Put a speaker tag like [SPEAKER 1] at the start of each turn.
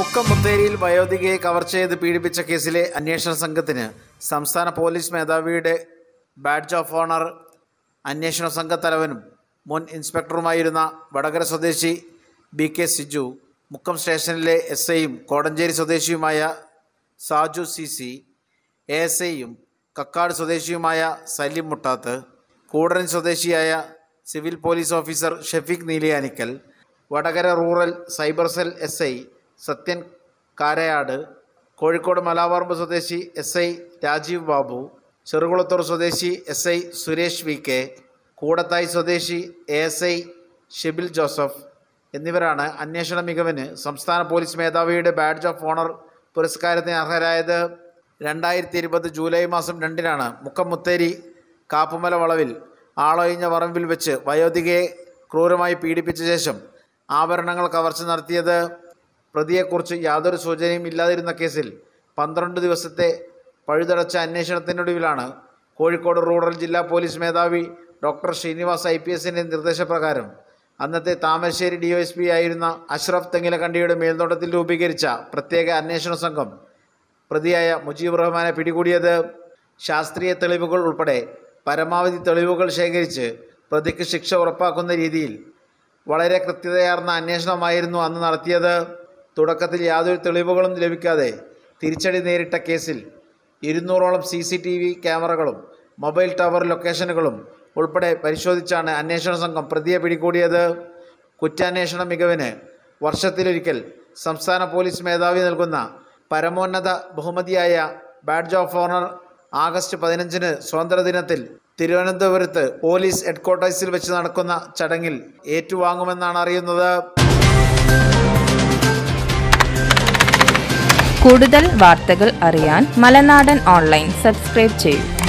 [SPEAKER 1] Mukkam മുത്തേരിയിൽ വയോധികയെ cover ചെയ്ത് പീഡിപ്പിച്ച കേസിലെ അന്വേഷണ സംഘത്തിന് സംസ്ഥാന പോലീസ് മേധാവിയുടെ ബാഡ്ജ് ഓഫ് ഓണർ അന്വേഷണ സംഘത്തലവനും മുൻ ഇൻസ്പെക്ടറുമായിരുന്ന വടകര സ്വദേശി ബി കെ സിജു മുക്കം സ്റ്റേഷനിലെ എസ് ഐയും കോടഞ്ചേരി സ്വദേശിയുമായ Saju C C A S ഐയും കക്കാട് സ്വദേശിയുമായ സലീം മുട്ടാത്ത് കൂടരൻ സ്വദേശിയായ civil police officer Shefeeq Neeliyanickal Vadakara rural cyber cell S I Sathyan Karayad Kozhikode Malavarmbu സ്വദേശി എസ് ഐ രാജീവ് ബാബു ചെറുകുളത്തൂർ സ്വദേശി S I Suresh V K Koodathai സ്വദേശി A S I Shibil Joseph എന്നിവരാണ് അന്വേഷണ മികവിന് സംസ്ഥാന പോലീസ് മേധാവിയുടെ ബാഡ്ജ് ഓഫ് ഓണർ പുരസ്കാരത്തിന് അർഹരായത് രണ്ടായിരത്തി ഇരുപത് ജൂലൈ മാസം രണ്ടിനാണ് മുക്കം മുത്തേരി കാപ്പുമല വളവിൽ ആളൊഴിഞ്ഞ പറമ്പിൽ വെച്ച് വയോധികയെ ക്രൂരമായി പീഡിപ്പിച്ച ശേഷം ആഭരണങ്ങൾ കവർച്ച നടത്തിയത് പ്രതിയെക്കുറിച്ച് യാതൊരു സൂചനയും ഇല്ലാതിരുന്ന കേസിൽ പന്ത്രണ്ട് ദിവസത്തെ പഴുതടച്ച അന്വേഷണത്തിനൊടുവിലാണ് കോഴിക്കോട് റൂറൽ ജില്ലാ പോലീസ് മേധാവി ഡോക്ടർ ശ്രീനിവാസ് ഐ പി എസിൻ്റെ നിർദ്ദേശപ്രകാരം അന്നത്തെ താമരശ്ശേരി ഡി എസ് പി ആയിരുന്ന അഷ്റഫ് തെങ്ങിലക്കണ്ടിയുടെ മേൽനോട്ടത്തിൽ രൂപീകരിച്ച പ്രത്യേക അന്വേഷണ സംഘം പ്രതിയായ മുജീബ് റഹ്മാനെ പിടികൂടിയത് ശാസ്ത്രീയ തെളിവുകൾ ഉൾപ്പെടെ പരമാവധി തെളിവുകൾ ശേഖരിച്ച് പ്രതിക്ക് ശിക്ഷ ഉറപ്പാക്കുന്ന രീതിയിൽ വളരെ കൃത്യതയാർന്ന അന്വേഷണമായിരുന്നു അന്ന് നടത്തിയത് തുടക്കത്തിൽ യാതൊരു തെളിവുകളും ലഭിക്കാതെ തിരിച്ചടി നേരിട്ട കേസിൽ ഇരുന്നൂറോളം സി സി ടി വി ക്യാമറകളും മൊബൈൽ ടവർ ലൊക്കേഷനുകളും ഉൾപ്പെടെ പരിശോധിച്ചാണ് അന്വേഷണ സംഘം പ്രതിയെ പിടികൂടിയത് കുറ്റാന്വേഷണ മികവിന് വർഷത്തിലൊരിക്കൽ സംസ്ഥാന പോലീസ് മേധാവി നൽകുന്ന പരമോന്നത ബഹുമതിയായ ബാഡ്ജ് ഓഫ് ഓണർ ആഗസ്റ്റ് പതിനഞ്ചിന് സ്വാതന്ത്ര്യദിനത്തിൽ തിരുവനന്തപുരത്ത് പോലീസ് ഹെഡ്ക്വാർട്ടേഴ്സിൽ വെച്ച് നടക്കുന്ന ചടങ്ങിൽ ഏറ്റുവാങ്ങുമെന്നാണ് അറിയുന്നത്
[SPEAKER 2] കൂടുതൽ വാർത്തകൾ അറിയാൻ മലനാടൻ ഓൺലൈൻ സബ്സ്ക്രൈബ് ചെയ്യൂ